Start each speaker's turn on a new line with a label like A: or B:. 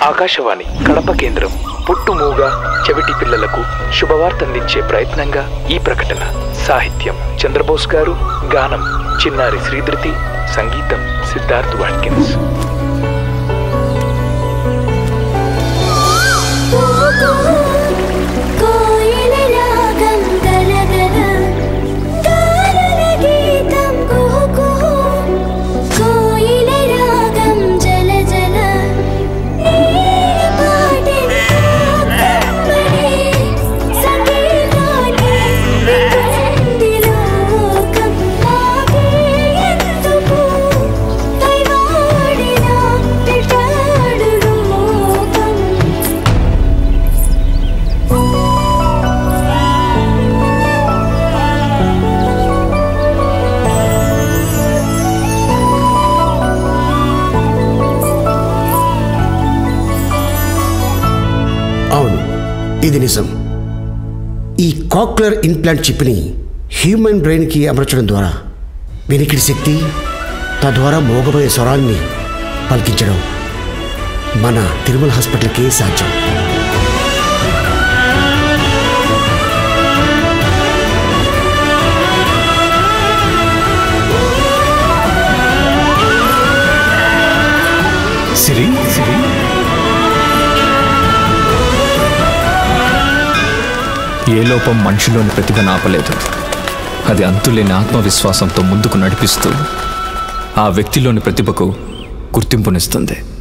A: ఆకాశవాణి కడప కేంద్రం పుట్టుమూగ చెవిటి పిల్లలకు శుభవార్త అందించే ప్రయత్నంగా ఈ ప్రకటన సాహిత్యం చంద్రబోస్ గారు గానం చిన్నారి శ్రీధృతి సంగీతం సిద్ధార్థ్ వాట్కిన్స్
B: కోయిల రాగం గలగల గాలుల గీతం కుహు కుహు కోయిల రాగం జల జల నీలి పాటెను కమ్మని సంగీతాన్ని వింటుంది లోకం ఆగే ఎందుకు కైవాడినా పెట్టాడు లోకం
C: అవును ఇది నిజం ఈ కాక్లర్ ఇంప్లాంట్ చిప్ని హ్యూమన్ బ్రెయిన్కి అమర్చడం ద్వారా వినికిడి శక్తి తద్వారా మోగబోయే స్వరాన్ని పలికించడం మన తిరుమల హాస్పిటల్కే సాధ్యం
D: సిరి సిరి ఏ లోపం మనిషిలోని ప్రతిభను ఆపలేదు అది అంతులేని ఆత్మవిశ్వాసంతో ముందుకు నడిపిస్తూ ఆ వ్యక్తిలోని ప్రతిభకు గుర్తింపునిస్తుంది